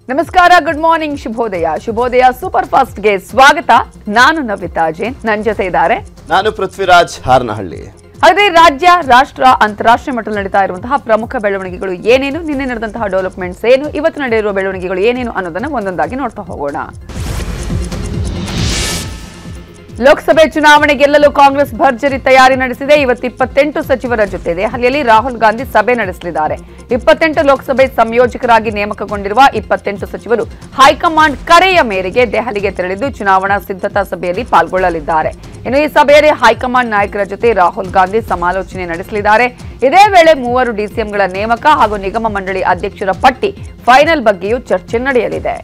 ನಮಸ್ಕಾರ good morning ಶುಭೋದಯ ಶುಭೋದಯ ಸೂಪರ್ ಫಾಸ್ಟ್ಗೆ ಸ್ವಾಗತ ನಾನು ನವಿತಾ ಜೈನ್ ನನ್ನ ಜೊತೆ ಇದ್ದಾರೆ ನಾನು ಪೃಥ್ವಿರಾಜ್ ಹಾರನಹಳ್ಳಿ ಹಾಗಾದ್ರೆ ರಾಜ್ಯ ರಾಷ್ಟ್ರ ಅಂತಾರಾಷ್ಟ್ರೀಯ ಮಟ್ಟದಲ್ಲಿ ನಡೀತಾ ಇರುವಂತಹ ಪ್ರಮುಖ ಬೆಳವಣಿಗೆಗಳು ಏನೇನು ನಿನ್ನೆ ನಡೆದಂತಹ ಡೆವಲಪ್ಮೆಂಟ್ಸ್ ಏನು ಇವತ್ತು ನಡೆದಿರುವ ಬೆಳವಣಿಗೆಗಳು ಏನೇನು ಅನ್ನೋದನ್ನ ಒಂದೊಂದಾಗಿ ನೋಡ್ತಾ ಹೋಗೋಣ ಲೋಕಸಭೆ ಚುನಾವಣೆ ಗೆಲ್ಲಲು ಕಾಂಗ್ರೆಸ್ ಭರ್ಜರಿ ತಯಾರಿ ನಡೆಸಿದೆ ಇವತ್ತು ಇಪ್ಪತ್ತೆಂಟು ಸಚಿವರ ಜೊತೆ ದೆಹಲಿಯಲ್ಲಿ ರಾಹುಲ್ ಗಾಂಧಿ ಸಭೆ ನಡೆಸಲಿದ್ದಾರೆ ಇಪ್ಪತ್ತೆಂಟು ಲೋಕಸಭೆ ಸಂಯೋಜಕರಾಗಿ ನೇಮಕಗೊಂಡಿರುವ ಇಪ್ಪತ್ತೆಂಟು ಸಚಿವರು ಹೈಕಮಾಂಡ್ ಕರೆಯ ಮೇರೆಗೆ ದೆಹಲಿಗೆ ತೆರಳಿದ್ದು ಚುನಾವಣಾ ಸಿದ್ಧತಾ ಸಭೆಯಲ್ಲಿ ಪಾಲ್ಗೊಳ್ಳಲಿದ್ದಾರೆ ಇನ್ನು ಈ ಸಭೆಯಲ್ಲಿ ಹೈಕಮಾಂಡ್ ನಾಯಕರ ಜೊತೆ ರಾಹುಲ್ ಗಾಂಧಿ ಸಮಾಲೋಚನೆ ನಡೆಸಲಿದ್ದಾರೆ ಇದೇ ವೇಳೆ ಮೂವರು ಡಿಸಿಎಂಗಳ ನೇಮಕ ಹಾಗೂ ನಿಗಮ ಮಂಡಳಿ ಅಧ್ಯಕ್ಷರ ಪಟ್ಟಿ ಫೈನಲ್ ಬಗ್ಗೆಯೂ ಚರ್ಚೆ ನಡೆಯಲಿದೆ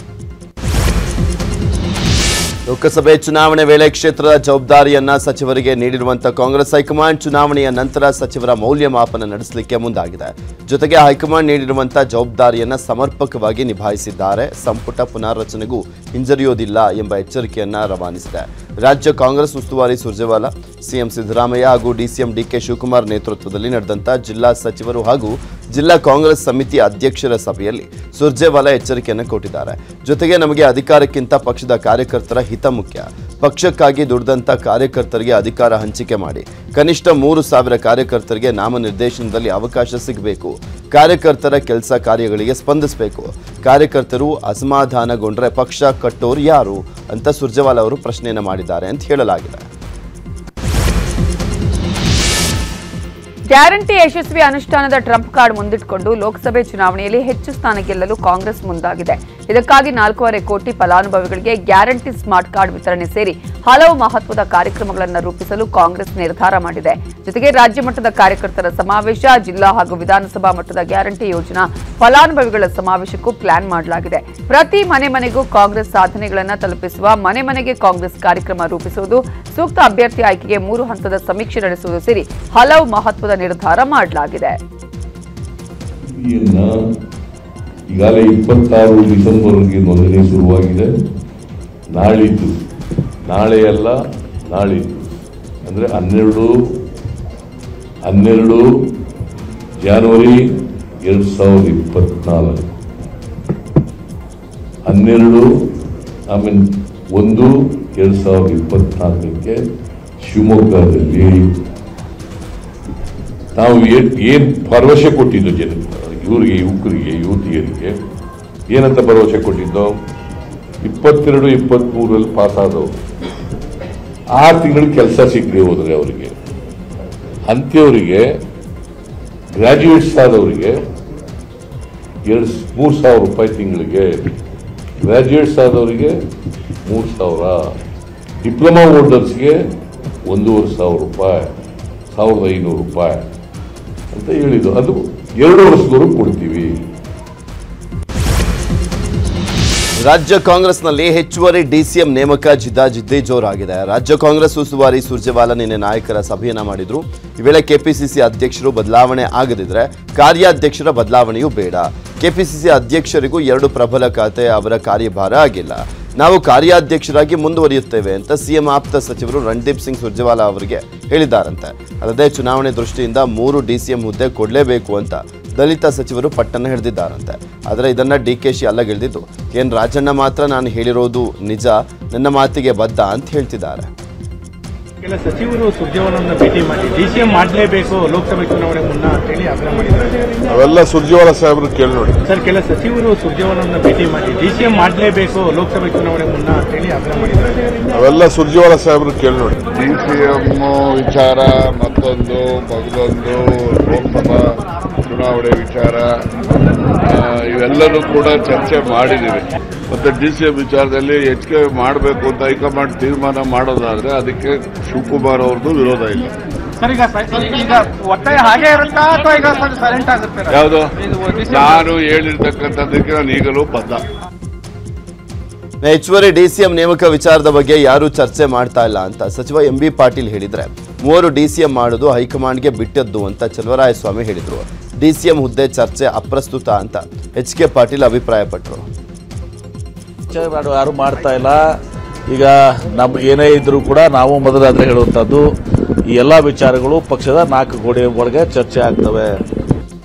ಲೋಕಸಭೆ ಚುನಾವಣೆ ವೇಳೆ ಕ್ಷೇತ್ರದ ಜವಾಬ್ದಾರಿಯನ್ನ ಸಚಿವರಿಗೆ ನೀಡಿರುವಂತಹ ಕಾಂಗ್ರೆಸ್ ಹೈಕಮಾಂಡ್ ಚುನಾವಣೆಯ ನಂತರ ಸಚಿವರ ಮೌಲ್ಯಮಾಪನ ನಡೆಸಲಿಕ್ಕೆ ಮುಂದಾಗಿದೆ ಜೊತೆಗೆ ಹೈಕಮಾಂಡ್ ನೀಡಿರುವಂತಹ ಜವಾಬ್ದಾರಿಯನ್ನ ಸಮರ್ಪಕವಾಗಿ ನಿಭಾಯಿಸಿದ್ದಾರೆ ಸಂಪುಟ ಪುನಾರಚನೆಗೂ ಹಿಂಜರಿಯೋದಿಲ್ಲ ಎಂಬ ಎಚ್ಚರಿಕೆಯನ್ನ ರವಾನಿಸಿದೆ ರಾಜ್ಯ ಕಾಂಗ್ರೆಸ್ ಉಸ್ತುವಾರಿ ಸುರ್ಜೇವಾಲಾ ಸಿಎಂ ಸಿದ್ದರಾಮಯ್ಯ ಹಾಗೂ ಡಿಸಿಎಂ ಡಿಕೆ ಶಿವಕುಮಾರ್ ನೇತೃತ್ವದಲ್ಲಿ ನಡೆದಂತ ಜಿಲ್ಲಾ ಸಚಿವರು ಹಾಗೂ ಜಿಲ್ಲಾ ಕಾಂಗ್ರೆಸ್ ಸಮಿತಿ ಅಧ್ಯಕ್ಷರ ಸಭೆಯಲ್ಲಿ ಸುರ್ಜೇವಾಲಾ ಎಚ್ಚರಿಕೆಯನ್ನು ಕೊಟ್ಟಿದ್ದಾರೆ ಜೊತೆಗೆ ನಮಗೆ ಅಧಿಕಾರಕ್ಕಿಂತ ಪಕ್ಷದ ಕಾರ್ಯಕರ್ತರ ಹಿತ ಮುಖ್ಯ ಪಕ್ಷಕ್ಕಾಗಿ ದುಡಿದಂತ ಕಾರ್ಯಕರ್ತರಿಗೆ ಅಧಿಕಾರ ಹಂಚಿಕೆ ಮಾಡಿ ಕನಿಷ್ಠ ಮೂರು ಸಾವಿರ ಕಾರ್ಯಕರ್ತರಿಗೆ ನಾಮನಿರ್ದೇಶನದಲ್ಲಿ ಅವಕಾಶ ಸಿಗಬೇಕು ಕಾರ್ಯಕರ್ತರ ಕೆಲಸ ಕಾರ್ಯಗಳಿಗೆ ಸ್ಪಂದಿಸಬೇಕು ಕಾರ್ಯಕರ್ತರು ಅಸಮಾಧಾನಗೊಂಡ್ರೆ ಪಕ್ಷ ಕಟ್ಟೋರು ಯಾರು ಅಂತ ಸುರ್ಜೇವಾಲಾ ಅವರು ಪ್ರಶ್ನೆಯನ್ನು ಮಾಡಿದ್ದಾರೆ ಅಂತ ಹೇಳಲಾಗಿದೆ ಗ್ಯಾರಂಟಿ ಯಶಸ್ವಿ ಅನುಷ್ಠಾನದ ಟ್ರಂಪ್ ಕಾರ್ಡ್ ಮುಂದಿಟ್ಟುಕೊಂಡು ಲೋಕಸಭೆ ಚುನಾವಣೆಯಲ್ಲಿ ಹೆಚ್ಚು ಸ್ಥಾನ ಗೆಲ್ಲಲು ಕಾಂಗ್ರೆಸ್ ಮುಂದಾಗಿದೆ ಇದಕ್ಕಾಗಿ ನಾಲ್ಕೂವರೆ ಕೋಟಿ ಫಲಾನುಭವಿಗಳಿಗೆ ಗ್ಯಾರಂಟಿ ಸ್ಮಾರ್ಟ್ ಕಾರ್ಡ್ ವಿತರಣೆ ಸೇರಿ ಹಲವು ಮಹತ್ವದ ಕಾರ್ಯಕ್ರಮಗಳನ್ನು ರೂಪಿಸಲು ಕಾಂಗ್ರೆಸ್ ನಿರ್ಧಾರ ಮಾಡಿದೆ ಜೊತೆಗೆ ರಾಜ್ಯ ಮಟ್ಟದ ಕಾರ್ಯಕರ್ತರ ಸಮಾವೇಶ ಜಿಲ್ಲಾ ಹಾಗೂ ವಿಧಾನಸಭಾ ಮಟ್ಟದ ಗ್ಯಾರಂಟಿ ಯೋಜನಾ ಫಲಾನುಭವಿಗಳ ಸಮಾವೇಶಕ್ಕೂ ಪ್ಲಾನ್ ಮಾಡಲಾಗಿದೆ ಪ್ರತಿ ಮನೆ ಮನೆಗೂ ಕಾಂಗ್ರೆಸ್ ಸಾಧನೆಗಳನ್ನು ತಲುಪಿಸುವ ಮನೆ ಮನೆಗೆ ಕಾಂಗ್ರೆಸ್ ಕಾರ್ಯಕ್ರಮ ರೂಪಿಸುವುದು ಸೂಕ್ತ ಅಭ್ಯರ್ಥಿ ಆಯ್ಕೆಗೆ ಮೂರು ಹಂತದ ಸಮೀಕ್ಷೆ ನಡೆಸುವುದು ಸೇರಿ ಹಲವು ಮಹತ್ವದ ನಿರ್ಧಾರ ಮಾಡಲಾಗಿದೆ ಇಯನ್ನ ಈಗಾಗಲೇ ಇಪ್ಪತ್ತಾರು ಡಿಸೆಂಬರ್ಗೆ ನೋಂದಣಿ ಶುರುವಾಗಿದೆ ನಾಳಿದ್ದು ನಾಳೆ ಅಲ್ಲ ನಾಳಿದ್ದು ಅಂದರೆ ಹನ್ನೆರಡು ಹನ್ನೆರಡು ಜಾನ್ವರಿ ಎರಡು ಸಾವಿರದ ಇಪ್ಪತ್ನಾಲ್ಕು ಹನ್ನೆರಡು ಆಮೇಲೆ ಒಂದು ಎರಡು ಸಾವಿರದ ಇಪ್ಪತ್ನಾಲ್ಕಕ್ಕೆ ಶಿವಮೊಗ್ಗದಲ್ಲಿ ನಾವು ಏನ್ ಏನ್ ಭರವಸೆ ಕೊಟ್ಟಿದ್ದು ಜನ ಇವರಿಗೆ ಯುವಕರಿಗೆ ಯುವತಿಯರಿಗೆ ಏನಂತ ಭರವಸೆ ಕೊಟ್ಟಿದ್ದು ಇಪ್ಪತ್ತೆರಡು ಇಪ್ಪತ್ಮೂರಲ್ಲಿ ಪಾಸ್ ಆದವರು ಆರು ತಿಂಗಳು ಕೆಲಸ ಸಿಗದೆ ಹೋದ್ರೆ ಅವರಿಗೆ ಅಂತ್ಯವರಿಗೆ ಗ್ರಾಜ್ಯುಯೇಟ್ಸ್ ಆದವರಿಗೆ ಎರಡು ಮೂರು ಸಾವಿರ ರೂಪಾಯಿ ತಿಂಗಳಿಗೆ ಗ್ರಾಜ್ಯುಯೇಟ್ಸ್ ಆದವರಿಗೆ ಮೂರು ಸಾವಿರ ಡಿಪ್ಲೊಮಾ ಹೋಲ್ಡರ್ಸ್ಗೆ ಒಂದೂವರೆ ಸಾವಿರ ರೂಪಾಯಿ ಸಾವಿರದ ಐನೂರು ರೂಪಾಯಿ ಅಂತ ಹೇಳಿದ್ದು ಅದು ಎರಡು ವರ್ಷದವರೆಗೂ ಕೊಡ್ತೀವಿ ರಾಜ್ಯ ಕಾಂಗ್ರೆಸ್ನಲ್ಲಿ ಹೆಚ್ಚುವರಿ ಡಿಸಿಎಂ ನೇಮಕ ಜಿದ್ದಾಜಿದ್ದಿ ಜೋರಾಗಿದೆ ರಾಜ್ಯ ಕಾಂಗ್ರೆಸ್ ಉಸ್ತುವಾರಿ ಸುರ್ಜೇವಾಲಾ ನಿನ್ನೆ ನಾಯಕರ ಸಭೆಯನ್ನ ಮಾಡಿದ್ರು ಈ ವೇಳೆ ಕೆಪಿಸಿಸಿ ಅಧ್ಯಕ್ಷರು ಬದಲಾವಣೆ ಆಗದಿದ್ರೆ ಕಾರ್ಯಾಧ್ಯಕ್ಷರ ಬದಲಾವಣೆಯೂ ಬೇಡ ಕೆಪಿಸಿಸಿ ಅಧ್ಯಕ್ಷರಿಗೂ ಎರಡು ಪ್ರಬಲ ಖಾತೆ ಅವರ ಕಾರ್ಯಭಾರ ಆಗಿಲ್ಲ ನಾವು ಕಾರ್ಯಾಧ್ಯಕ್ಷರಾಗಿ ಮುಂದುವರಿಯುತ್ತೇವೆ ಅಂತ ಸಿಎಂ ಆಪ್ತ ಸಚಿವರು ರಣದೀಪ್ ಸಿಂಗ್ ಸುರ್ಜೇವಾಲಾ ಅವರಿಗೆ ಹೇಳಿದ್ದಾರಂತೆ ಅಲ್ಲದೆ ಚುನಾವಣೆ ದೃಷ್ಟಿಯಿಂದ ಮೂರು ಡಿಸಿಎಂ ಹುದ್ದೆ ಕೊಡಲೇಬೇಕು ಅಂತ ದಲಿತ ಸಚಿವರು ಪಟ್ಟನ್ನು ಹಿಡಿದಿದ್ದಾರಂತೆ ಆದರೆ ಇದನ್ನ ಡಿ ಕೆ ಶಿ ಅಲ್ಲಗೆಳೆದಿದ್ದು ಎನ್ ರಾಜಣ್ಣ ಮಾತ್ರ ನಾನು ಹೇಳಿರೋದು ನಿಜ ನನ್ನ ಮಾತಿಗೆ ಬದ್ಧ ಅಂತ ಹೇಳ್ತಿದ್ದಾರೆ ಕೆಲ ಸಚಿವರು ಸುರ್ಜೇವಾಲನ್ನ ಭೇಟಿ ಮಾಡಿ ಡಿಸಿಎಂ ಮಾಡಲೇಬೇಕು ಲೋಕಸಭೆ ಚುನಾವಣೆ ಮುನ್ನ ಅಂತೇಳಿ ಆಗ್ರಹ ಮಾಡಿದ್ದಾರೆ ಅವೆಲ್ಲ ಸುರ್ಜೇವಾಲ ಸಾಹೇಬ್ರು ಕೇಳಿ ನೋಡಿ ಸರ್ ಕೆಲ ಸಚಿವರು ಸುರ್ಜೇವಾಲನ್ನ ಭೇಟಿ ಮಾಡಿ ಡಿಸಿಎಂ ಮಾಡಲೇಬೇಕು ಲೋಕಸಭೆ ಚುನಾವಣೆ ಮುನ್ನ ಅಂತೇಳಿ ಆಗ್ರಹ ಮಾಡಿದ್ದಾರೆ ಅವೆಲ್ಲ ಸುರ್ಜೇವಾಲ ಸಾಹೇಬ್ರು ಕೇಳಿ ನೋಡಿ ಡಿ ಸಿ ಎಂ ವಿಚಾರ ಮತ್ತೊಂದು ಮಗದೊಂದು ಲೋಕಸಭಾ ಚುನಾವಣೆ ವಿಚಾರ ಆ, ಇವೆಲ್ಲನೂ ಕೂಡ ಚರ್ಚೆ ಮಾಡಿದ್ದೀವಿ ಮತ್ತೆ ಡಿ ಸಿ ಎಂ ವಿಚಾರದಲ್ಲಿ ಹೆಚ್ಚಿಗೆ ಮಾಡಬೇಕು ಅಂತ ಹೈಕಮಾಂಡ್ ತೀರ್ಮಾನ ಮಾಡೋದಾದ್ರೆ ಅದಕ್ಕೆ ಶಿವಕುಮಾರ್ ಅವ್ರದ್ದು ವಿರೋಧ ಇಲ್ಲ ಸರ್ ಈಗ ಈಗ ಒತ್ತಾಯ ಹಾಗೆ ಇರುತ್ತಾ ಅಥವಾ ಈಗ ಸೈಲೆಂಟ್ ಆಗುತ್ತೆ ಯಾವುದು ನಾನು ಹೇಳಿರ್ತಕ್ಕಂಥದ್ದಕ್ಕೆ ನಾನು ಈಗಲೂ ಬದ್ಧ ಹೆಚ್ಚುವರಿ ಡಿಸಿಎಂ ನೇಮಕ ವಿಚಾರದ ಬಗ್ಗೆ ಯಾರೂ ಚರ್ಚೆ ಮಾಡ್ತಾ ಇಲ್ಲ ಅಂತ ಸಚಿವ ಎಂ ಬಿ ಪಾಟೀಲ್ ಹೇಳಿದ್ರೆ ಮೂವರು ಡಿಸಿಎಂ ಮಾಡೋದು ಹೈಕಮಾಂಡ್ಗೆ ಬಿಟ್ಟದ್ದು ಅಂತ ಚಲವರಾಯಸ್ವಾಮಿ ಹೇಳಿದ್ರು ಡಿಸಿಎಂ ಹುದ್ದೆ ಚರ್ಚೆ ಅಪ್ರಸ್ತುತ ಅಂತ ಎಚ್ ಕೆ ಪಾಟೀಲ್ ಅಭಿಪ್ರಾಯಪಟ್ಟರು ಚರ್ಚೆ ಮಾಡು ಯಾರು ಮಾಡ್ತಾ ಇಲ್ಲ ಈಗ ನಮ್ಮ ಏನೇ ಇದ್ರೂ ಕೂಡ ನಾವು ಮೊದಲಾದ್ರೆ ಹೇಳುವಂಥದ್ದು ಈ ಎಲ್ಲ ವಿಚಾರಗಳು ಪಕ್ಷದ ನಾಲ್ಕು ಗೋಡೆ ಒಳಗೆ ಚರ್ಚೆ ಆಗ್ತವೆ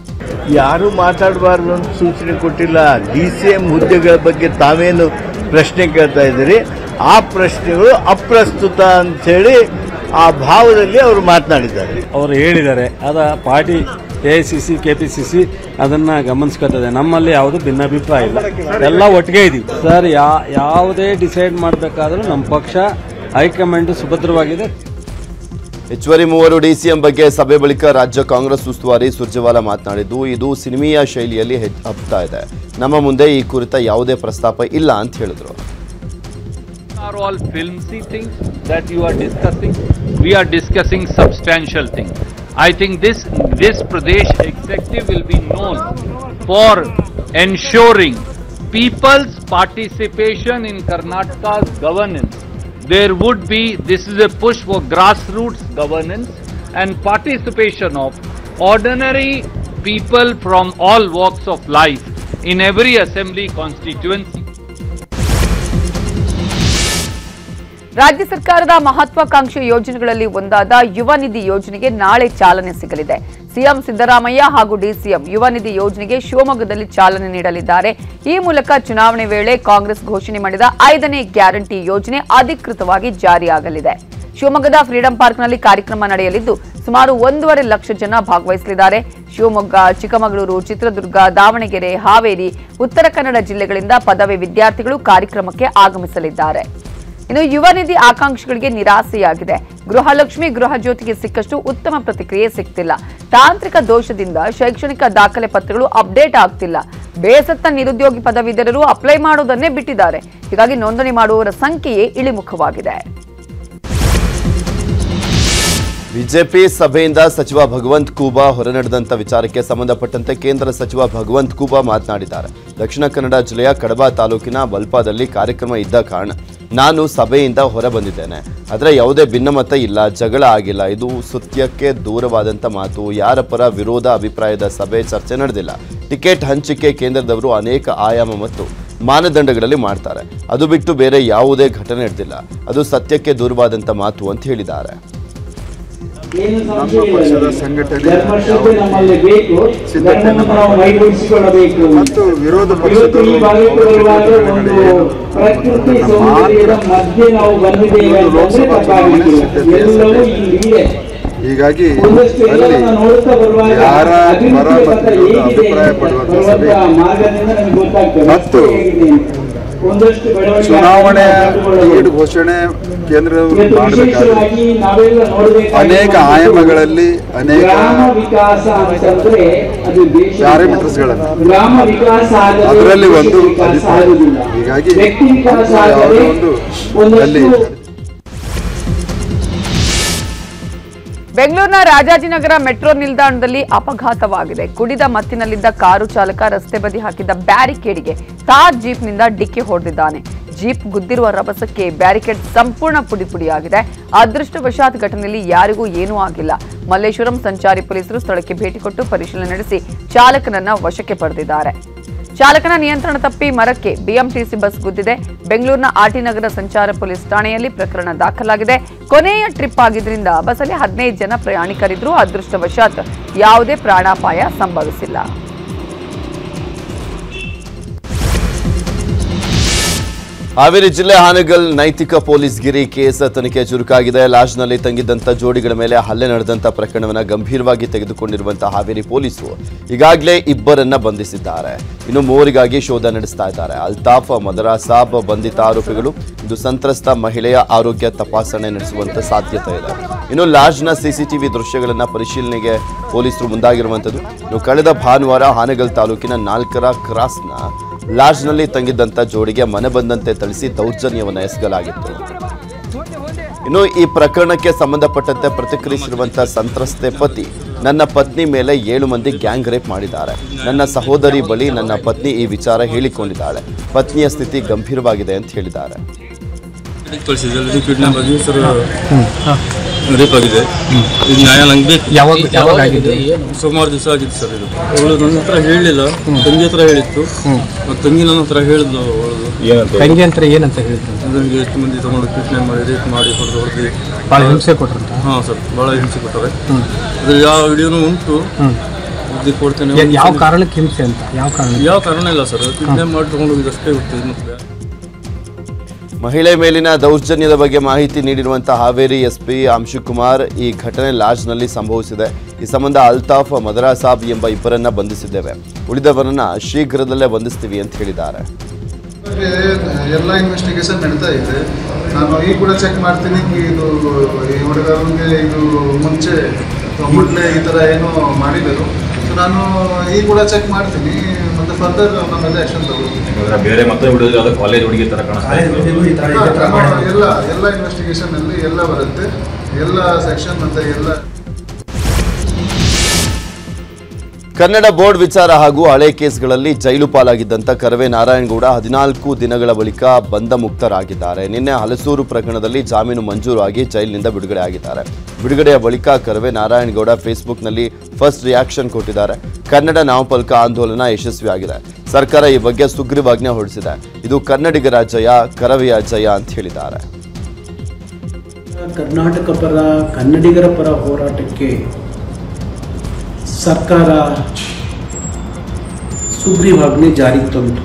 ಯಾರು ಮಾತಾಡಬಾರ್ದು ಅಂತ ಸೂಚನೆ ಕೊಟ್ಟಿಲ್ಲ ಡಿ ಸಿ ಎಂ ಹುದ್ದೆಗಳ ಬಗ್ಗೆ ತಾವೇನು ಪ್ರಶ್ನೆ ಕೇಳ್ತಾ ಇದ್ದೀರಿ ಆ ಪ್ರಶ್ನೆಗಳು ಅಪ್ರಸ್ತುತ ಅಂಥೇಳಿ ಆ ಭಾವದಲ್ಲಿ ಅವರು ಮಾತನಾಡಿದ್ದಾರೆ ಅವರು ಹೇಳಿದ್ದಾರೆ ಅದ party A I C C K P C C ಅದನ್ನು ಗಮನಿಸ್ಕೊತದೆ ನಮ್ಮಲ್ಲಿ ಯಾವುದು ಭಿನ್ನಾಭಿಪ್ರಾಯ ಇಲ್ಲ ಎಲ್ಲ ಒಟ್ಟಿಗೆ ಇದೀವಿ ಸರ್ ಯಾ ಯಾವುದೇ ಡಿಸೈಡ್ ಮಾಡಬೇಕಾದ್ರೂ ನಮ್ಮ ಪಕ್ಷ ಹೈಕಮಾಂಡ್ ಸುಭದ್ರವಾಗಿದೆ ಹೆಚ್ಚುವರಿ ಮೂವರು ಡಿಸಿಎಂ ಬಗ್ಗೆ ಸಭೆ ಬಳಿಕ ರಾಜ್ಯ ಕಾಂಗ್ರೆಸ್ ಉಸ್ತುವಾರಿ ಸುರ್ಜೇವಾಲಾ ಮಾತನಾಡಿದ್ದು ಇದು ಸಿನಿಮೀಯ ಶೈಲಿಯಲ್ಲಿ ಹೆಜ್- ಹಬ್ತಾ ಇದೆ ನಮ್ಮ ಮುಂದೆ ಈ ಕುರಿತ ಯಾವುದೇ ಪ್ರಸ್ತಾಪ ಇಲ್ಲ ಅಂತ ಹೇಳಿದ್ರು are all filmy things that you are discussing. We are discussing substantial things. I think this this Pradesh executive will be known for ensuring people's participation in Karnataka's governance. There would be this is a push for grassroots governance and participation of ordinary people from all walks of life in every assembly constituency. ರಾಜ್ಯ ಸರ್ಕಾರದ ಮಹತ್ವಾಕಾಂಕ್ಷಿ ಯೋಜನೆಗಳಲ್ಲಿ ಒಂದಾದ ಯುವ ನಿಧಿ ಯೋಜನೆಗೆ ನಾಳೆ ಚಾಲನೆ ಸಿಗಲಿದೆ ಸಿಎಂ ಸಿದ್ದರಾಮಯ್ಯ ಹಾಗೂ ಡಿಸಿಎಂ ಯುವ ನಿಧಿ ಯೋಜನೆಗೆ ಶಿವಮೊಗ್ಗದಲ್ಲಿ ಚಾಲನೆ ನೀಡಲಿದ್ದಾರೆ ಈ ಮೂಲಕ ಚುನಾವಣೆ ವೇಳೆ ಕಾಂಗ್ರೆಸ್ ಘೋಷಣೆ ಮಾಡಿದ ಐದನೇ ಗ್ಯಾರಂಟಿ ಯೋಜನೆ ಅಧಿಕೃತವಾಗಿ ಜಾರಿಯಾಗಲಿದೆ ಶಿವಮೊಗ್ಗದ ಫ್ರೀಡಂ ಪಾರ್ಕ್ನಲ್ಲಿ ಕಾರ್ಯಕ್ರಮ ನಡೆಯಲಿದ್ದು ಸುಮಾರು ಒಂದೂವರೆ ಲಕ್ಷ ಜನ ಭಾಗವಹಿಸಲಿದ್ದಾರೆ ಶಿವಮೊಗ್ಗ ಚಿಕ್ಕಮಗಳೂರು ಚಿತ್ರದುರ್ಗ ದಾವಣಗೆರೆ ಹಾವೇರಿ ಉತ್ತರ ಕನ್ನಡ ಜಿಲ್ಲೆಗಳಿಂದ ಪದವಿ ವಿದ್ಯಾರ್ಥಿಗಳು ಕಾರ್ಯಕ್ರಮಕ್ಕೆ ಆಗಮಿಸಲಿದ್ದಾರೆ ಇನ್ನು ಯುವ ನಿಧಿ ಆಕಾಂಕ್ಷಿಗಳಿಗೆ ನಿರಾಸೆಯಾಗಿದೆ ಗೃಹಲಕ್ಷ್ಮಿ ಗೃಹ ಜ್ಯೋತಿಗೆ ಸಿಕ್ಕಷ್ಟು ಉತ್ತಮ ಪ್ರತಿಕ್ರಿಯೆ ಸಿಗ್ತಿಲ್ಲ ತಾಂತ್ರಿಕ ದೋಷದಿಂದ ಶೈಕ್ಷಣಿಕ ದಾಖಲೆ ಪತ್ರಗಳು ಅಪ್ಡೇಟ್ ಆಗ್ತಿಲ್ಲ ಬೇಸತ್ತ ನಿರುದ್ಯೋಗಿ ಪದವೀಧರರು ಅಪ್ಲೈ ಮಾಡುವುದನ್ನೇ ಬಿಟ್ಟಿದ್ದಾರೆ ಹೀಗಾಗಿ ನೋಂದಣಿ ಮಾಡುವವರ ಸಂಖ್ಯೆಯೇ ಇಳಿಮುಖವಾಗಿದೆ ಬಿಜೆಪಿ ಸಭೆಯಿಂದ ಸಚಿವ ಭಗವಂತ್ ಖೂಬಾ ಹೊರನಡೆದಂತ ವಿಚಾರಕ್ಕೆ ಸಂಬಂಧಪಟ್ಟಂತೆ ಕೇಂದ್ರ ಸಚಿವ ಭಗವಂತ್ ಖೂಬಾ ಮಾತನಾಡಿದ್ದಾರೆ ದಕ್ಷಿಣ ಕನ್ನಡ ಜಿಲ್ಲೆಯ ಕಡಬ ತಾಲೂಕಿನ ಬಲ್ಪಾದಲ್ಲಿ ಕಾರ್ಯಕ್ರಮ ಇದ್ದ ಕಾರಣ ನಾನು ಸಭೆಯಿಂದ ಹೊರ ಬಂದಿದ್ದೇನೆ ಆದರೆ ಯಾವುದೇ ಭಿನ್ನಮತ ಇಲ್ಲ ಜಗಳ ಆಗಿಲ್ಲ ಇದು ಸತ್ಯಕ್ಕೆ ದೂರವಾದಂಥ ಮಾತು ಯಾರ ಪರ ವಿರೋಧ ಅಭಿಪ್ರಾಯದ ಸಭೆ ಚರ್ಚೆ ನಡೆದಿಲ್ಲ ಟಿಕೆಟ್ ಹಂಚಿಕೆ ಕೇಂದ್ರದವರು ಅನೇಕ ಆಯಾಮ ಮತ್ತು ಮಾನದಂಡಗಳಲ್ಲಿ ಮಾಡ್ತಾರೆ ಅದು ಬಿಟ್ಟು ಬೇರೆ ಯಾವುದೇ ಘಟನೆ ನಡೆದಿಲ್ಲ ಅದು ಸತ್ಯಕ್ಕೆ ದೂರವಾದಂಥ ಮಾತು ಅಂತ ಹೇಳಿದ್ದಾರೆ ನಮ್ಮ ಪಕ್ಷದ ಸಂಘಟನೆ ನಮ್ಮಲ್ಲಿ ಬೇಕು ಸಿದ್ಧತೆಯನ್ನು ಮಾಡಿಕೊಳ್ಳಬೇಕು ಮತ್ತು ವಿರೋಧ ಪಕ್ಷದವರು ಪ್ರಕೃತಿ ಸೌಂದರ್ಯದ ಮಧ್ಯೆ ನಾವು ಬಂದಿದ್ದೇವೆ ಲೋಕಸಭಾ ಚುನಾವಣೆ ಸಿದ್ಧತೆ ಹೀಗಾಗಿ ಅಲ್ಲಿ ಯಾರ ಪರ ಮತ್ತು ವಿರೋಧ ಅಭಿಪ್ರಾಯ ಪಡುವಂತ ಸಭೆ ಮತ್ತು ಚುನಾವಣೆಯ ಲೀಡ್ ಘೋಷಣೆ ಕೇಂದ್ರದವರು ಮಾಡಬೇಕಾದ್ರೆ ಅನೇಕ ಆಯಾಮಗಳಲ್ಲಿ ಅನೇಕ ಪ್ಯಾರಾಮೀಟರ್ಸ್ಗಳನ್ನು ಅದರಲ್ಲಿ ಒಂದು ಅಭಿಪ್ರಾಯ ಹೀಗಾಗಿ ಯಾವುದೋ ಒಂದು ಅಲ್ಲಿ ಬೆಂಗಳೂರಿನ ರಾಜಾಜಿನಗರ ಮೆಟ್ರೋ ನಿಲ್ದಾಣದಲ್ಲಿ ಅಪಘಾತವಾಗಿದೆ ಕುಡಿದ ಮತ್ತಿನಲ್ಲಿದ್ದ ಕಾರು ಚಾಲಕ ರಸ್ತೆ ಬದಿ ಹಾಕಿದ್ದ ಬ್ಯಾರಿಕೇಡ್ಗೆ ತಾರ್ ಜೀಪ್ನಿಂದ ಡಿಕ್ಕಿ ಹೊಡೆದಿದ್ದಾನೆ ಜೀಪ್ ಗುದ್ದಿರುವ ರಭಸಕ್ಕೆ ಬ್ಯಾರಿಕೇಡ್ ಸಂಪೂರ್ಣ ಪುಡಿ ಪುಡಿಯಾಗಿದೆ ಅದೃಷ್ಟವಶಾತ್ ಘಟನೆಯಲ್ಲಿ ಯಾರಿಗೂ ಏನೂ ಆಗಿಲ್ಲ ಮಲ್ಲೇಶ್ವರಂ ಸಂಚಾರಿ ಪೊಲೀಸರು ಸ್ಥಳಕ್ಕೆ ಭೇಟಿ ಕೊಟ್ಟು ಪರಿಶೀಲನೆ ನಡೆಸಿ ಚಾಲಕನನ್ನ ವಶಕ್ಕೆ ಪಡೆದಿದ್ದಾರೆ ಚಾಲಕನ ನಿಯಂತ್ರಣ ತಪ್ಪಿ ಮರಕ್ಕೆ ಬಿಎಂಟಿಸಿ ಬಸ್ ಗುದ್ದಿದೆ ಬೆಂಗಳೂರಿನ ಆರ್ಟಿ ನಗರ ಸಂಚಾರ ಪೊಲೀಸ್ ಠಾಣೆಯಲ್ಲಿ ಪ್ರಕರಣ ದಾಖಲಾಗಿದೆ ಕೊನೆಯ ಟ್ರಿಪ್ ಆಗಿದ್ರಿಂದ ಬಸ್ಸಲ್ಲಿ ಹದಿನೈದು ಜನ ಪ್ರಯಾಣಿಕರಿದ್ರು ಅದೃಷ್ಟವಶಾತ್ ಯಾವುದೇ ಪ್ರಾಣಾಪಾಯ ಸಂಭವಿಸಿಲ್ಲ ಹಾವೇರಿ ಜಿಲ್ಲೆ ಹಾನಗಲ್ ನೈತಿಕ ಪೊಲೀಸ್ ಗಿರಿ ಕೇಸ್ ತನಿಖೆ ಚುರುಕಾಗಿದೆ ಲಾಡ್ಜ್ನಲ್ಲಿ ತಂಗಿದ್ದಂಥ ಜೋಡಿಗಳ ಮೇಲೆ ಹಲ್ಲೆ ನಡೆದಂಥ ಪ್ರಕರಣವನ್ನು ಗಂಭೀರವಾಗಿ ತೆಗೆದುಕೊಂಡಿರುವಂತಹ ಹಾವೇರಿ ಪೊಲೀಸರು ಈಗಾಗಲೇ ಇಬ್ಬರನ್ನ ಬಂಧಿಸಿದ್ದಾರೆ ಇನ್ನು ಮೂವರಿಗಾಗಿ ಶೋಧ ನಡೆಸ್ತಾ ಇದ್ದಾರೆ ಅಲ್ತಾಫ್ ಮದರಾಸಾಬ್ ಬಂಧಿತ ಆರೋಪಿಗಳು ಇದು ಸಂತ್ರಸ್ತ ಮಹಿಳೆಯ ಆರೋಗ್ಯ ತಪಾಸಣೆ ನಡೆಸುವಂತ ಸಾಧ್ಯತೆ ಇದೆ ಇನ್ನು ಲಾಡ್ಜ್ನ ಸಿಸಿಟಿವಿ ದೃಶ್ಯಗಳನ್ನ ಪರಿಶೀಲನೆಗೆ ಪೊಲೀಸರು ಮುಂದಾಗಿರುವಂಥದ್ದು ಇನ್ನು ಕಳೆದ ಭಾನುವಾರ ಹಾನಗಲ್ ತಾಲೂಕಿನ ನಾಲ್ಕರ ಕ್ರಾಸ್ನ ಲಾಡ್ಜ್ನಲ್ಲಿ ತಂಗಿದ್ದಂಥ ಜೋಡಿಗೆ ಮನೆ ಬಂದಂತೆ ಥಳಿಸಿ ದೌರ್ಜನ್ಯವನ್ನು ಎಸಗಲಾಗಿತ್ತು ಇನ್ನು ಈ ಪ್ರಕರಣಕ್ಕೆ ಸಂಬಂಧಪಟ್ಟಂತೆ ಪ್ರತಿಕ್ರಿಯಿಸಿರುವಂತಹ ಸಂತ್ರಸ್ತೆ ಪತಿ ನನ್ನ ಪತ್ನಿ ಮೇಲೆ ಏಳು ಮಂದಿ ಗ್ಯಾಂಗ್ ರೇಪ್ ಮಾಡಿದ್ದಾರೆ ನನ್ನ ಸಹೋದರಿ ಬಳಿ ನನ್ನ ಪತ್ನಿ ಈ ವಿಚಾರ ಹೇಳಿಕೊಂಡಿದ್ದಾಳೆ ಪತ್ನಿಯ ಸ್ಥಿತಿ ಗಂಭೀರವಾಗಿದೆ ಅಂತ ಹೇಳಿದ್ದಾರೆ ಕಳಿಸಿದ್ದಾರೆ ಕಿಡ್ನಾಪ್ ಆಗಿ ಸರ್ ರೇಪ್ ಆಗಿದೆ ಇದು ನ್ಯಾಯ ನಂಗೆ ಬೇಕು ಯಾವಾಗ ಯಾವಾಗ ಆಗಿದೆ ಸೋಮವಾರ ದಿವಸ ಆಗಿತ್ತು ಸರ್ ಇದು ಅವಳು ನನ್ನ ಹತ್ರ ಹೇಳಲಿಲ್ಲ ತಂಗಿ ಹತ್ರ ಹೇಳಿತ್ತು ಮತ್ತು ತಂಗಿ ನನ್ನ ಹತ್ರ ಹೇಳಿದ್ಲು ಅವಳು ತಂಗಿ ಅಂತ ಏನಂತ ಹೇಳಿದ್ರು ನನಗೆ ಎಷ್ಟು ಮಂದಿ ತಗೊಂಡು ಕಿಡ್ನಾಪ್ ಮಾಡಿ ರೇಪ್ ಮಾಡಿ ಹೊಡೆದು ಹೊಡೆದು ಭಾಳ ಹಿಂಸೆ ಕೊಟ್ರಂತ ಹಾಂ ಸರ್ ಭಾಳ ಹಿಂಸೆ ಕೊಟ್ಟರೆ ಅದ್ರಲ್ಲಿ ಯಾವ ವಿಡಿಯೋನೂ ಉಂಟು ಬುದ್ಧಿ ಕೊಡ್ತೇನೆ ಏನ್ ಯಾವ ಕಾರಣಕ್ಕೆ ಹಿಂಸೆ ಅಂತ ಯಾವ ಕಾರಣ ಯಾವ ಕಾರಣ ಇಲ್ಲ ಸರ್ ಕಿಡ್ನಾಪ್ ಮಾಡಿ ತಗೊಂಡು ಹೋಗಿದ್ದಷ್ಟೇ ಗೊತ್ತಿದೆ ಮತ್ತೆ ಮಹಿಳೆ ಮೇಲಿನ ದೌರ್ಜನ್ಯದ ಬಗ್ಗೆ ಮಾಹಿತಿ ನೀಡಿರುವಂತಹ ಹಾವೇರಿ ಎಸ್ಪಿ ಅಂಶುಕುಮಾರ್ ಈ ಘಟನೆ ಲಾಡ್ಜ್ನಲ್ಲಿ ಸಂಭವಿಸಿದೆ ಈ ಸಂಬಂಧ ಅಲ್ತಾಫ್ ಮದರಾಸಾಬ್ ಎಂಬ ಇಬ್ಬರನ್ನ ಬಂಧಿಸಿದ್ದೇವೆ ಉಳಿದವರನ್ನ ಶೀಘ್ರದಲ್ಲೇ ಬಂಧಿಸ್ತೀವಿ ಅಂತ ಹೇಳಿದ್ದಾರೆ ಎಲ್ಲ ಇನ್ವೆಸ್ಟಿಗೇಷನ್ ನಡೀತಾ ಇದೆ ನಾನು ಈಗ ಕೂಡ ಚೆಕ್ ಮಾಡ್ತೀನಿ ಇದು ಈ ಹುಡುಗರಿಗೆ ಇದು ಮುಂಚೆ ಮೊದಲೇ ಈ ಥರ ಏನೋ ಮಾಡಿದರು ಸೊ ನಾನು ಈಗ ಕೂಡ ಚೆಕ್ ಮಾಡ್ತೀನಿ ಮತ್ತೆ ಫರ್ದರ್ ನಮ್ಮ ಮೇಲೆ ಆ್ಯಕ್ಷನ್ ತಗೊಳ್ತೀನಿ ಬೇರೆ ಮತ್ತೆ ಹುಡುಗ ಯಾವ್ದೋ ಕಾಲೇಜ್ ಹುಡುಗಿ ತರ ಕಾಣಿಸ್ತಾ ಇತ್ತು. ನಾನು ಎಲ್ಲ ಎಲ್ಲ ಇನ್ವೆಸ್ಟಿಗೇಷನ್ ಅಲ್ಲಿ ಎಲ್ಲ ಬರುತ್ತೆ ಎಲ್ಲ ಸೆಕ್ಷನ್ ಮತ್ತೆ ಎಲ್ಲ ಕನ್ನಡ ಬೋರ್ಡ್ ವಿಚಾರ ಹಾಗೂ ಹಳೆ ಕೇಸ್ಗಳಲ್ಲಿ ಜೈಲು ಪಾಲಾಗಿದ್ದಂಥ ಕರವೇ ನಾರಾಯಣಗೌಡ ಹದಿನಾಲ್ಕು ದಿನಗಳ ಬಳಿಕ ಬಂಧ ಮುಕ್ತರಾಗಿದ್ದಾರೆ ನಿನ್ನೆ ಹಲಸೂರು ಪ್ರಕರಣದಲ್ಲಿ ಜಾಮೀನು ಮಂಜೂರಾಗಿ ಜೈಲಿನಿಂದ ಬಿಡುಗಡೆ ಆಗಿದ್ದಾರೆ ಬಿಡುಗಡೆಯ ಬಳಿಕ ಕರವೇ ನಾರಾಯಣಗೌಡ ಫೇಸ್ಬುಕ್ನಲ್ಲಿ ಫಸ್ಟ್ ರಿಯಾಕ್ಷನ್ ಕೊಟ್ಟಿದ್ದಾರೆ ಕನ್ನಡ ನಾಮಫಲಕ ಆಂದೋಲನ ಯಶಸ್ವಿಯಾಗಿದೆ ಸರ್ಕಾರ ಈ ಬಗ್ಗೆ ಸುಗ್ರೀವಾಜ್ಞೆ ಹೊರಡಿಸಿದೆ ಇದು ಕನ್ನಡಿಗರ ಜಯ ಕರವೆಯ ಜಯ ಅಂತ ಹೇಳಿದ್ದಾರೆ ಕರ್ನಾಟಕ ಪರ ಕನ್ನಡಿಗರ ಪರ ಹೋರಾಟಕ್ಕೆ ಸರ್ಕಾರ ಸುಗ್ರೀವಾಜ್ಞೆ ಜಾರಿಗೆ ತಂತು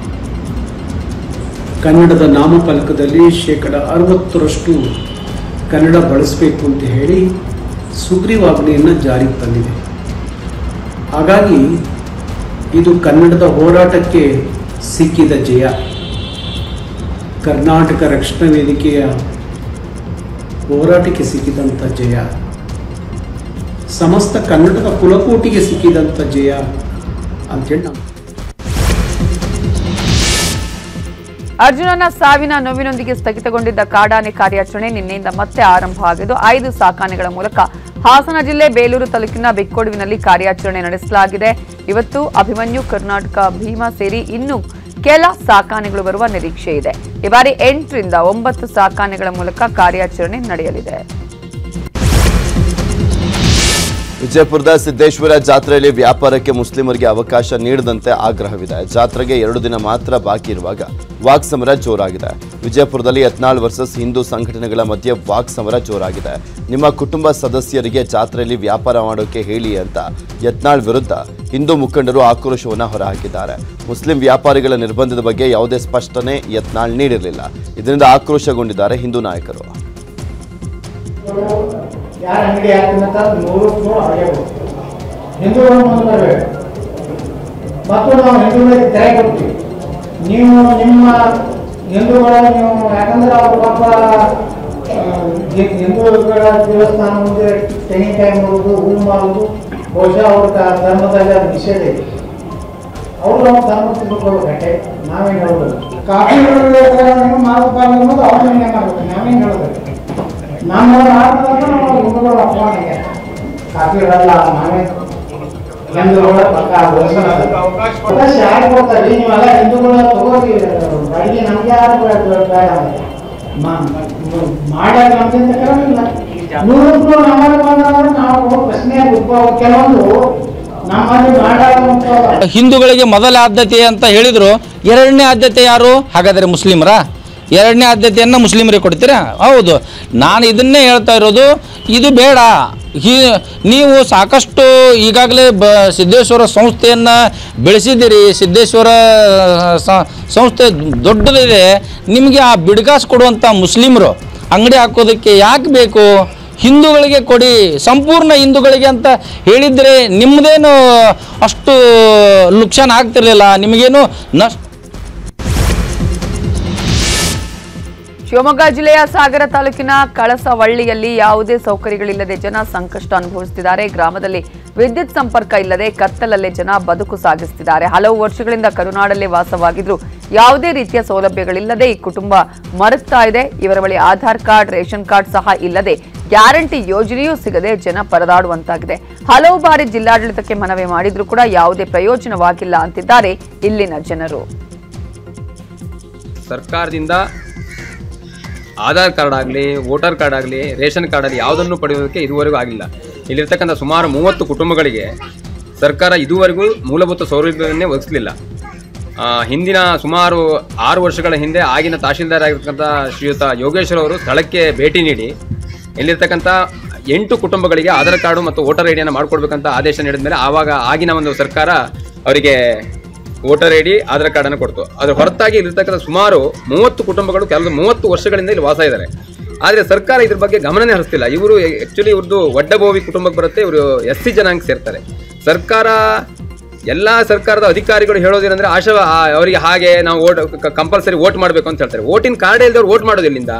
ಕನ್ನಡದ ನಾಮಫಲಕದಲ್ಲಿ ಶೇಕಡ ಅರವತ್ತರಷ್ಟು ಕನ್ನಡ ಬಳಸಬೇಕು ಅಂತ ಹೇಳಿ ಸುಗ್ರೀವಾಜ್ಞೆಯನ್ನು ಜಾರಿಗೆ ತಂದಿದೆ ಹಾಗಾಗಿ ಇದು ಕನ್ನಡದ ಹೋರಾಟಕ್ಕೆ ಸಿಕ್ಕಿದ ಜಯ ಕರ್ನಾಟಕ ರಕ್ಷಣಾ ವೇದಿಕೆಯ ಹೋರಾಟಕ್ಕೆ ಸಿಕ್ಕಿದಂಥ ಜಯ ಸಮಸ್ತ ಕನ್ನಡದ ಕುಲಕೋಟಿಗೆ ಸಿಕ್ಕಿದಂಥ ಜಯ ಅಂತೇಳಿ ನಾವು ಅರ್ಜುನನ ಸಾವಿನ ನೋವಿನೊಂದಿಗೆ ಸ್ಥಗಿತಗೊಂಡಿದ್ದ ಕಾಡಾನೆ ಕಾರ್ಯಾಚರಣೆ ನಿನ್ನೆಯಿಂದ ಮತ್ತೆ ಆರಂಭ ಆಗಿದ್ದು ಐದು ಸಾಕಾನೆಗಳ ಮೂಲಕ ಹಾಸನ ಜಿಲ್ಲೆ ಬೇಲೂರು ತಾಲೂಕಿನ ಬೆಕ್ಕೊಡುವಿನಲ್ಲಿ ಕಾರ್ಯಾಚರಣೆ ನಡೆಸಲಾಗಿದೆ ಇವತ್ತು ಅಭಿಮನ್ಯು ಕರ್ನಾಟಕ ಭೀಮಾ ಸೇರಿ ಇನ್ನು ಕೆಲ ಸಾಕಾನೆಗಳು ಬರುವ ನಿರೀಕ್ಷೆ ಇದೆ ಈ ಬಾರಿ ಎಂಟರಿಂದ ಒಂಬತ್ತು ಸಾಕಾನೆಗಳ ಮೂಲಕ ಕಾರ್ಯಾಚರಣೆ ನಡೆಯಲಿದೆ ವಿಜಯಪುರದ ಸಿದ್ದೇಶ್ವರ ಜಾತ್ರೆಯಲ್ಲಿ ವ್ಯಾಪಾರಕ್ಕೆ ಮುಸ್ಲಿಮರಿಗೆ ಅವಕಾಶ ನೀಡದಂತೆ ಆಗ್ರಹವಿದೆ ಜಾತ್ರೆಗೆ ಎರಡು ದಿನ ಮಾತ್ರ ಬಾಕಿ ಇರುವಾಗ ವಾಕ್ ಸಮರ ಜೋರಾಗಿದೆ ವಿಜಯಪುರದಲ್ಲಿ ಯತ್ನಾಳ್ ವರ್ಸಸ್ ಹಿಂದೂ ಸಂಘಟನೆಗಳ ಮಧ್ಯೆ ವಾಕ್ ಸಮರ ಜೋರಾಗಿದೆ ನಿಮ್ಮ ಕುಟುಂಬ ಸದಸ್ಯರಿಗೆ ಜಾತ್ರೆಯಲ್ಲಿ ವ್ಯಾಪಾರ ಮಾಡೋಕೆ ಹೇಳಿ ಅಂತ ಯತ್ನಾಳ್ ವಿರುದ್ಧ ಹಿಂದೂ ಮುಖಂಡರು ಆಕ್ರೋಶವನ್ನು ಹೊರಹಾಕಿದ್ದಾರೆ ಮುಸ್ಲಿಂ ವ್ಯಾಪಾರಿಗಳ ನಿರ್ಬಂಧದ ಬಗ್ಗೆ ಯಾವುದೇ ಸ್ಪಷ್ಟನೆ ಯತ್ನಾಳ್ ನೀಡಿರಲಿಲ್ಲ ಇದರಿಂದ ಆಕ್ರೋಶಗೊಂಡಿದ್ದಾರೆ ಹಿಂದೂ ನಾಯಕರು ಯಾರು ಅಂಗಡಿ ಹಾಕ್ತೀನಿ ಅಂತ ನೂರಕ್ಕೆ ನೂರು ಅಳೆಯಬಹುದು ಹಿಂದೂಗಳು ಮುಂದೆ ಬರಬೇಕು ಮತ್ತು ನಾವು ಹಿಂದೂಗಳಿಗೆ ತೆರೆ ಕೊಡ್ತೀವಿ ನೀವು ನಿಮ್ಮ ಹಿಂದೂಗಳ ನೀವು ಯಾಕಂದ್ರೆ ಅವ್ರ ಪಾಪ ಆ, ಹಿ- ಹಿಂದೂಗಳ ದೇವಸ್ಥಾನ ಮುಂದೆ ತೆಂಗಿನಕಾಯಿ ಮಾಡೋದು ಹೂ ಮಾಡೋದು ಬಹುಶಃ ಅವ್ರ ಕ- ಧರ್ಮದಲ್ಲಿ ಅದು ನಿಷೇಧ ಇದೆ ಅವ್ರು ನಮ್ಮ ಧರ್ಮ ತಿಳ್ಕೊಳ್ಬೇಕಟ್ಟೆ ನಾವೇನು ಹೇಳೋದು ಕಾಫಿ ಮಾತು ಪಾಲನೆ ಅನ್ನೋದು ಅವ್ರ ಮನೆ ಮಾಡ್ಬೇಕು ನಾವೇನು ಹೇಳೋದು ನಮ್ಮ ಆಟದಾಗ ನಾವು ಹಿಂದೂಗಳ ಅಪಮಾನ ಆಗ್ಯಾರ. ಕಾಫಿ ಇರಲ್ಲ ನಾವೇ ಹಿಂದೂಗಳ ಪಕ್ಕ ಅವಕಾಶ ಯಾರು ಕೊಡ್ತಾರೆ ನೀವೆಲ್ಲ ಹಿಂದೂಗಳ ತಗೋರಿ ಬಾಡಿಗೆ ನಮ್ಗೆ ಯಾರು ಬೇಡ ಬೇಡ ಅಂದ್ರೆ. ಮಾ- ಮ- ಮಾಡಾಕ ನಮ್ಗಿಂತ ಕ್ರಮಿಲ್ಲ ನೂರಕ್ಕೂ ನಮ್ಮಲ್ಲಿ ಬಂದ್ರೆ ನಾವು ಪ್ರಶ್ನೆ ಉದ್ಭವ ಕೆಲವೊಂದು ನಮ್ಮಲ್ಲಿ ಮಾಡಾಕ ಹಿಂದೂಗಳಿಗೆ ಮೊದಲ ಆದ್ಯತೆ ಅಂತ ಹೇಳಿದ್ರು ಎರಡನೇ ಆದ್ಯತೆ ಯಾರು ಹಾಗಾದರೆ ಮುಸ್ಲಿಮರ ಎರಡನೇ ಆದ್ಯತೆಯನ್ನು ಮುಸ್ಲಿಮರಿಗೆ ಕೊಡ್ತೀರಾ ಹೌದು ನಾನು ಇದನ್ನೇ ಹೇಳ್ತಾ ಇರೋದು ಇದು ಬೇಡ ಹಿ ನೀವು ಸಾಕಷ್ಟು ಈಗಾಗಲೇ ಬ ಸಿದ್ದೇಶ್ವರ ಸಂಸ್ಥೆಯನ್ನು ಬೆಳೆಸಿದ್ದೀರಿ ಸಿದ್ದೇಶ್ವರ ಸ- ಸಂಸ್ಥೆ ದೊಡ್ಡದಿದೆ ನಿಮಗೆ ಆ ಬಿಡ್ಗಾಸ್ ಕೊಡುವಂಥ ಮುಸ್ಲಿಮರು ಅಂಗಡಿ ಹಾಕೋದಕ್ಕೆ ಯಾಕೆ ಬೇಕು ಹಿಂದೂಗಳಿಗೆ ಕೊಡಿ ಸಂಪೂರ್ಣ ಹಿಂದೂಗಳಿಗೆ ಅಂತ ಹೇಳಿದರೆ ನಿಮ್ಮದೇನು ಅಷ್ಟು ಲುಕ್ಷಾನ್ ಆಗ್ತಿರ್ಲಿಲ್ಲ ನಿಮಗೇನು ನಷ್ಟ ಶಿವಮೊಗ್ಗ ಜಿಲ್ಲೆಯ ಸಾಗರ ತಾಲೂಕಿನ ಕಳಸವಳ್ಳಿಯಲ್ಲಿ ಯಾವುದೇ ಸೌಕರ್ಯಗಳಿಲ್ಲದೆ ಜನ ಸಂಕಷ್ಟ ಅನುಭವಿಸುತ್ತಿದ್ದಾರೆ ಗ್ರಾಮದಲ್ಲಿ ವಿದ್ಯುತ್ ಸಂಪರ್ಕ ಇಲ್ಲದೆ ಕತ್ತಲಲ್ಲೇ ಜನ ಬದುಕು ಸಾಗಿಸುತ್ತಿದ್ದಾರೆ ಹಲವು ವರ್ಷಗಳಿಂದ ಕರುನಾಡಲ್ಲೇ ವಾಸವಾಗಿದ್ರು ಯಾವುದೇ ರೀತಿಯ ಸೌಲಭ್ಯಗಳಿಲ್ಲದೆ ಈ ಕುಟುಂಬ ಮರುಗ್ತಾ ಇದೆ ಇವರ ಬಳಿ ಆಧಾರ್ ಕಾರ್ಡ್ ರೇಷನ್ ಕಾರ್ಡ್ ಸಹ ಇಲ್ಲದೆ ಗ್ಯಾರಂಟಿ ಯೋಜನೆಯೂ ಸಿಗದೆ ಜನ ಪರದಾಡುವಂತಾಗಿದೆ ಹಲವು ಬಾರಿ ಜಿಲ್ಲಾಡಳಿತಕ್ಕೆ ಮನವಿ ಮಾಡಿದ್ರೂ ಕೂಡ ಯಾವುದೇ ಪ್ರಯೋಜನವಾಗಿಲ್ಲ ಅಂತಿದ್ದಾರೆ ಇಲ್ಲಿನ ಜನರು ಸರ್ಕಾರದಿಂದ ಆಧಾರ್ ಕಾರ್ಡ್ ಆಗಲಿ ವೋಟರ್ ಕಾರ್ಡ್ ಆಗಲಿ ರೇಷನ್ ಕಾರ್ಡ್ ಆಗಲಿ ಯಾವುದನ್ನು ಪಡೆಯೋದಕ್ಕೆ ಇದುವರೆಗೂ ಆಗಿಲ್ಲ ಇಲ್ಲಿರ್ತಕ್ಕಂಥ ಸುಮಾರು ಮೂವತ್ತು ಕುಟುಂಬಗಳಿಗೆ ಸರ್ಕಾರ ಇದುವರೆಗೂ ಮೂಲಭೂತ ಸೌಲಭ್ಯವನ್ನೇ ಒದಗಿಸಲಿಲ್ಲ ಆ, ಹಿಂದಿನ ಸುಮಾರು ಆರು ವರ್ಷಗಳ ಹಿಂದೆ ಆಗಿನ ತಹಶೀಲ್ದಾರ್ ಆಗಿರ್ತಕ್ಕಂಥ ಶ್ರೀಯುತ ಯೋಗೇಶ್ವರ್ ಅವರು ಸ್ಥಳಕ್ಕೆ ಭೇಟಿ ನೀಡಿ ಇಲ್ಲಿರ್ತಕ್ಕಂಥ ಎಂಟು ಕುಟುಂಬಗಳಿಗೆ ಆಧಾರ್ ಕಾರ್ಡು ಮತ್ತು ವೋಟರ್ ಐಡಿಯನ್ನು ಮಾಡ್ಕೊಡ್ಬೇಕಂತ ಆದೇಶ ನೀಡಿದ ಮೇಲೆ ಆವಾಗ ಆಗಿನ ಒಂದು ಸರ್ಕಾರ ಅವರಿಗೆ ವೋಟರ್ ಐಡಿ ಆಧಾರ್ ಕಾರ್ಡನ್ನು ಕೊಡ್ತು ಅದ್ರ ಹೊರತಾಗಿ ಇಲ್ಲಿರ್ತಕ್ಕಂಥ ಸುಮಾರು ಮೂವತ್ತು ಕುಟುಂಬಗಳು ಕೆಲವು ಮೂವತ್ತು ವರ್ಷಗಳಿಂದ ಇಲ್ಲಿ ವಾಸ ಇದ್ದಾರೆ ಆದರೆ ಸರ್ಕಾರ ಇದ್ರ ಬಗ್ಗೆ ಗಮನನೇ ಹರಿಸ್ತಿಲ್ಲ ಇವರು ಆ್ಯಕ್ಚುಲಿ ಇವ್ರದ್ದು ಒಡ್ಡಬೋವಿ ಕುಟುಂಬಕ್ಕೆ ಬರುತ್ತೆ ಇವರು ಎಸ್ ಸಿ ಜನಾಂಗ ಸೇರ್ತಾರೆ ಸರ್ಕಾರ ಎಲ್ಲ ಸರ್ಕಾರದ ಅಧಿಕಾರಿಗಳು ಹೇಳೋದೇನೆಂದ್ರೆ ಆಶಾ ಆ, ಅವರಿಗೆ ಹಾಗೆ ನಾವು ವೋಟ್ ಕಂಪಲ್ಸರಿ ವೋಟ್ ಮಾಡಬೇಕು ಅಂತ ಹೇಳ್ತಾರೆ ವೋಟಿನ ಕಾರ್ಡ್ ಇಲ್ದವ್ರು ವೋಟ್ ಮಾಡೋದು ಎಲ್ಲಿಂದ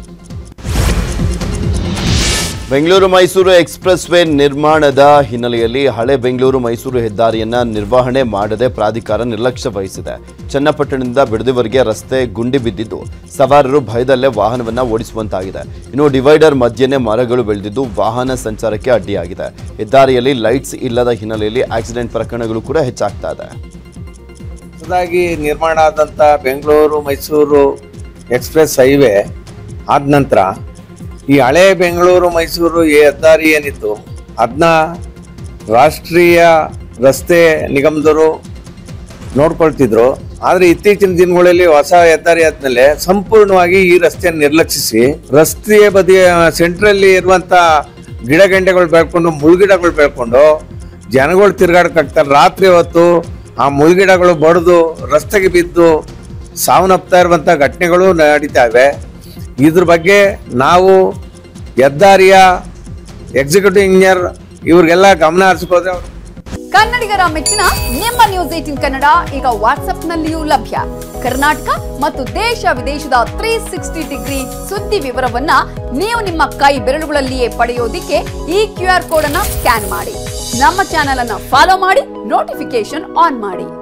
ಬೆಂಗಳೂರು ಮೈಸೂರು ಎಕ್ಸ್ಪ್ರೆಸ್ ವೇ ನಿರ್ಮಾಣದ ಹಿನ್ನೆಲೆಯಲ್ಲಿ ಹಳೆ ಬೆಂಗಳೂರು ಮೈಸೂರು ಹೆದ್ದಾರಿಯನ್ನ ನಿರ್ವಹಣೆ ಮಾಡದೆ ಪ್ರಾಧಿಕಾರ ನಿರ್ಲಕ್ಷ್ಯ ವಹಿಸಿದೆ ಚನ್ನಪಟ್ಟಣದಿಂದ ಬಿಡದಿವರೆಗೆ ರಸ್ತೆ ಗುಂಡಿ ಬಿದ್ದಿದ್ದು ಸವಾರರು ಭಯದಲ್ಲೇ ವಾಹನವನ್ನ ಓಡಿಸುವಂತಾಗಿದೆ ಇನ್ನು ಡಿವೈಡರ್ ಮಧ್ಯೆನೇ ಮರಗಳು ಬೆಳೆದಿದ್ದು ವಾಹನ ಸಂಚಾರಕ್ಕೆ ಅಡ್ಡಿಯಾಗಿದೆ ಹೆದ್ದಾರಿಯಲ್ಲಿ ಲೈಟ್ಸ್ ಇಲ್ಲದ ಹಿನ್ನೆಲೆಯಲ್ಲಿ ಆಕ್ಸಿಡೆಂಟ್ ಪ್ರಕರಣಗಳು ಕೂಡ ಹೆಚ್ಚಾಗ್ತಾ ಇದೆ ಹೊಸದಾಗಿ ನಿರ್ಮಾಣ ಆದಂಥ ಬೆಂಗಳೂರು ಮೈಸೂರು ಎಕ್ಸ್ಪ್ರೆಸ್ ಹೈವೇ ಆದ ನಂತರ ಈ ಹಳೆ ಬೆಂಗಳೂರು ಮೈಸೂರು ಈ ಹೆದ್ದಾರಿ ಏನಿತ್ತು ಅದನ್ನ ರಾಷ್ಟ್ರೀಯ ರಸ್ತೆ ನಿಗಮದವರು ನೋಡ್ಕೊಳ್ತಿದ್ರು ಆದರೆ ಇತ್ತೀಚಿನ ದಿನಗಳಲ್ಲಿ ಹೊಸ ಹೆದ್ದಾರಿ ಆದ್ಮೇಲೆ ಸಂಪೂರ್ಣವಾಗಿ ಈ ರಸ್ತೆಯನ್ನು ನಿರ್ಲಕ್ಷಿಸಿ ರಸ್ತೆಯ ಬದಿಯ ಸೆಂಟ್ರಲ್ಲಿ ಇರುವಂತ ಗಿಡಗಂಡೆಗಳು ಬೆಳ್ಕೊಂಡು ಮುಳ್ಗಿಡಗಳು ಬೆಳ್ಕೊಂಡು ಜನಗಳು ತಿರ್ಗಾಡಕ್ಕಾಗ್ತಾರೆ ರಾತ್ರಿ ಹೊತ್ತು ಆ ಮುಳ್ಗಿಡಗಳು ಬಡ್ದು ರಸ್ತೆಗೆ ಬಿದ್ದು ಸಾವನ್ನಪ್ತಾ ಇರುವಂತ ಘಟನೆಗಳು ನಡೀತಾ ಇವೆ ಇದ್ರ ಬಗ್ಗೆ ನಾವು ಹೆದ್ದಾರಿಯ ಎಕ್ಸಿಕ್ಯೂಟಿವ್ ಇಂಜಿನಿಯರ್ ಇವ್ರಿಗೆಲ್ಲ ಗಮನ ಹರಿಸ್ಬೋದ್ರೆ ಅವ್ರು ಕನ್ನಡಿಗರ ಮೆಚ್ಚಿನ ನಿಮ್ಮ ನ್ಯೂಸ್ ಏಟಿನ್ ಕನ್ನಡ ಈಗ ವಾಟ್ಸ್ಆಪ್ನಲ್ಲಿಯೂ ಲಭ್ಯ ಕರ್ನಾಟಕ ಮತ್ತು ದೇಶ ವಿದೇಶದ ತ್ರೀ ಸಿಕ್ಸ್ಟಿ ಡಿಗ್ರಿ ಸುದ್ದಿ ವಿವರವನ್ನ ನೀವು ನಿಮ್ಮ ಕೈ ಬೆರಳುಗಳಲ್ಲಿಯೇ ಪಡೆಯೋದಿಕ್ಕೆ ಈ ಕ್ಯೂ ಆರ್ ಕೋಡ್ ಅನ್ನ ಸ್ಕ್ಯಾನ್ ಮಾಡಿ ನಮ್ಮ ಚಾನೆಲ್ ಅನ್ನ ಫಾಲೋ ಮಾಡಿ ನೋಟಿಫಿಕೇಶನ್ ಆನ್ ಮಾಡಿ